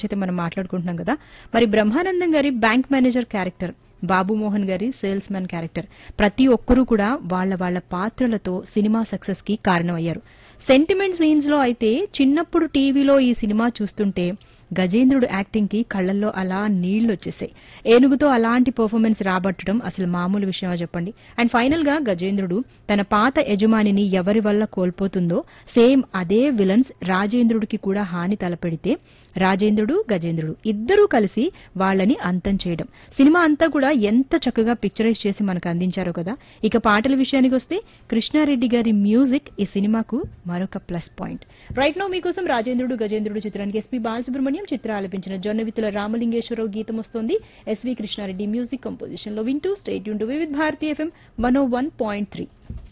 గురించి అయితే మనం మాట్లాడుకుంటున్నాం కదా మరి బ్రహ్మానందం గారి bank manager character Babu Mohan గారి సేల్స్ మ్యాన్ క్యారెక్టర్ ప్రతి ఒక్కరూ కూడా వాళ్ళ వాళ్ళ పాత్రలతో సినిమా సక్సెస్ కి కారణమయ్యారు సెంటిమెంట్ సీన్స్ లో అయితే చిన్నప్పుడు టీవీలో ఈ సినిమా చూస్తుంటే గజేంద్రుడు యాక్టింగ్ కి కళ్ళల్లో అలా నీళ్లు వచ్చేసాయి ఏనుగుతో అలాంటి పర్ఫార్మెన్స్ రాబట్టడం అసలు మామూలు విషయమా చెప్పండి అండ్ ఫైనల్ గా గజేంద్రుడు తన పాత యజమానిని ఎవరి వల్ల కోల్పోతుందో సేమ్ అదే విలన్స్ రాజేంద్రుడికి కూడా హాని తలపెడితే రాజేంద్రుడు గజేంద్రుడు ఇద్దరూ కలిసి వాళ్ళని అంతం చేయడం సినిమా అంతా కూడా ఎంత చక్కగా పిక్చరైజ్ చేసి మనకు అందించారో కదా ఇక పాటల విషయానికి వస్తే కృష్ణారెడ్డి గారి మ్యూజిక్ ఈ సినిమాకు మరొక ప్లస్ పాయింట్ రైట్ నో మీకోసం రాజేంద్రుడు గజేంద్రుడు చిత్రానికి ఎస్పీ బాలసుబ్రహ్మణ్యం చిత్ర ఆలపించిన జొన్నవితుల రామలింగేశ్వరరావు గీతం వస్తోంది ఎస్వి కృష్ణారెడ్డి మ్యూజిక్ కంపోజిషన్ లో వింటూ స్టేట్ యూన్ to Vividh Bharati FM one one point three